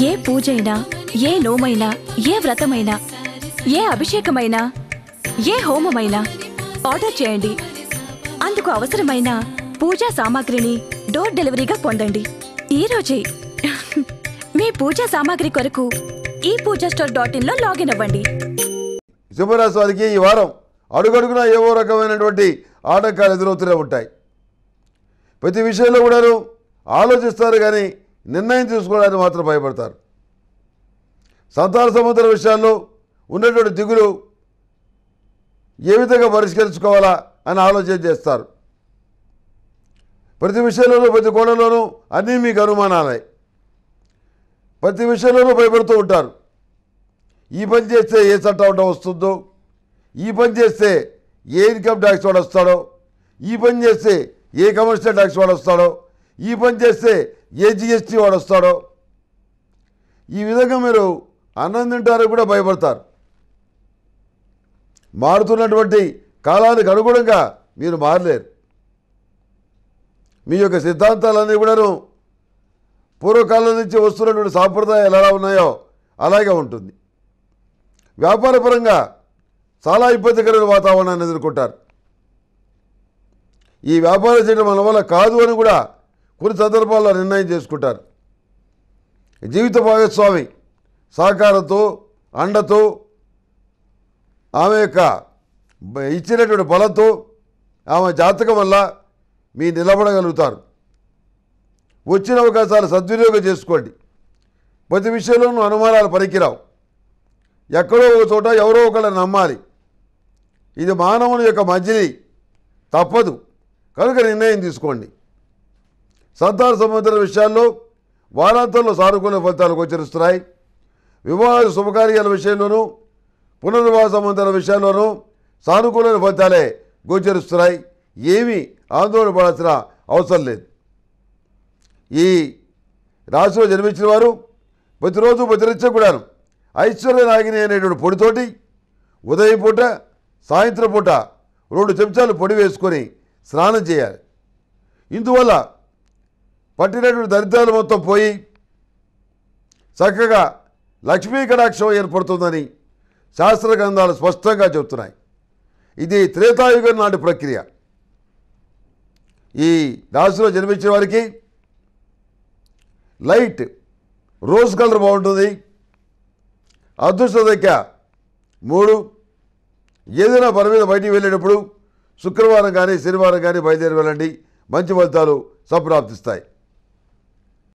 ఏ పూజైనా ఏ నోమైనా ఏ వ్రతమైనా ఏ అభిషేకమైనా ఏ హోమమైనా ఆర్డర్ చేయండి అందుకు అవసరమైన పూజా సామాగ్రిని డోర్ డెలివరీగా పొందండి ఈ రోజే మీ పూజా సామాగ్రి కొరకు ఈ పూజా స్టోర్ డాట్ ఇన్లో లాగిన్ అవ్వండి సింహరాశి వారికి ఈ వారం అడుగడుగునా ఏవో రకమైనటువంటి ఆటంకాలు ఎదురవుతూనే ఉంటాయి ప్రతి విషయంలో కూడాను ఆలోచిస్తారు కానీ నిర్ణయం తీసుకోవడానికి మాత్రం భయపడతారు సంతాన సంబంధాల విషయాల్లో ఉన్నటువంటి దిగులు ఏ విధంగా పరిష్కరించుకోవాలా అని ఆలోచన చేస్తారు ప్రతి విషయంలోనూ ప్రతి కోణంలోనూ అన్నీ మీకు అనుమానాలే ప్రతి విషయంలోనూ భయపడుతూ ఉంటారు ఈ పని చేస్తే ఏ చట్టం ఉండడం వస్తుందో ఈ పని చేస్తే ఏ ఇన్కమ్ ట్యాక్స్ వాడు వస్తాడో ఈ పని చేస్తే ఏ కమర్షియల్ ట్యాక్స్ వాడు వస్తాడో ఈ పని చేస్తే ఏ జిఎస్టీ వాడు వస్తాడో ఈ విధంగా మీరు అన్నం తింటానికి కూడా భయపడతారు మారుతున్నటువంటి కాలానికి అనుగుణంగా మీరు మారలేరు మీ యొక్క సిద్ధాంతాలన్నీ కూడాను పూర్వకాలం నుంచి వస్తున్నటువంటి సాంప్రదాయాలు ఎలా ఉన్నాయో అలాగే ఉంటుంది వ్యాపారపరంగా చాలా ఇబ్బందికరమైన వాతావరణాన్ని ఎదుర్కొంటారు ఈ వ్యాపారం చేయడం మన వల్ల కాదు అని కూడా కొన్ని సందర్భాల్లో నిర్ణయం చేసుకుంటారు జీవిత భాగస్వామి సహకారంతో అండతో ఆమె యొక్క బ- ఇచ్చినటువంటి బలంతో ఆమె జాతకం వల్ల మీ నిలబడగలుగుతారు వచ్చిన అవకాశాలు సద్వినియోగం చేసుకోండి ప్రతి విషయంలోనూ అనుమానాలు పనికిరావు ఎక్కడో ఒక చోట ఎవరో ఒకళ్ళని నమ్మాలి ఇది మానవుని యొక్క మజిలీ తప్పదు కనుక నిర్ణయం తీసుకోండి సంతాన సంబంధిత విషయాల్లో వారాంతంలో సానుకూల ఫలితాలు గోచరిస్తున్నాయి వివాహ శుభకార్యాల విషయంలోనూ పునర్వివాహ సంబంధాల విషయాల్లోనూ సానుకూలమైన ఫలితాలే గోచరిస్తున్నాయి ఏమీ ఆందోళన పడాల్సిన అవసరం లేదు ఈ రాశిలో జన్మించిన వారు ప్రతిరోజు ప్రతినిత్యం కూడాను ఐశ్వర్య నాగిని అనేటువంటి పొడితోటి ఉదయం పూట సాయంత్రం పూట రెండు చెంచాలు పొడి వేసుకొని స్నానం చేయాలి ఇందువల్ల పట్టినటువంటి దరిద్రాలు మొత్తం పోయి చక్కగా లక్ష్మీ కటాక్షం ఏర్పడుతుందని శాస్త్ర గ్రంథాలు స్పష్టంగా చెబుతున్నాయి ఇది త్రేతాయుగం నాటి ప్రక్రియ ఈ రాశిలో జన్మించిన వారికి లైట్ రోజ్ కలర్ బాగుంటుంది అదృష్ట సంఖ్య మూడు ఏదైనా పని మీద బయటికి వెళ్ళేటప్పుడు శుక్రవారం కానీ శనివారం కానీ బయలుదేరి వెళ్ళండి మంచి ఫలితాలు సంప్రాప్తిస్తాయి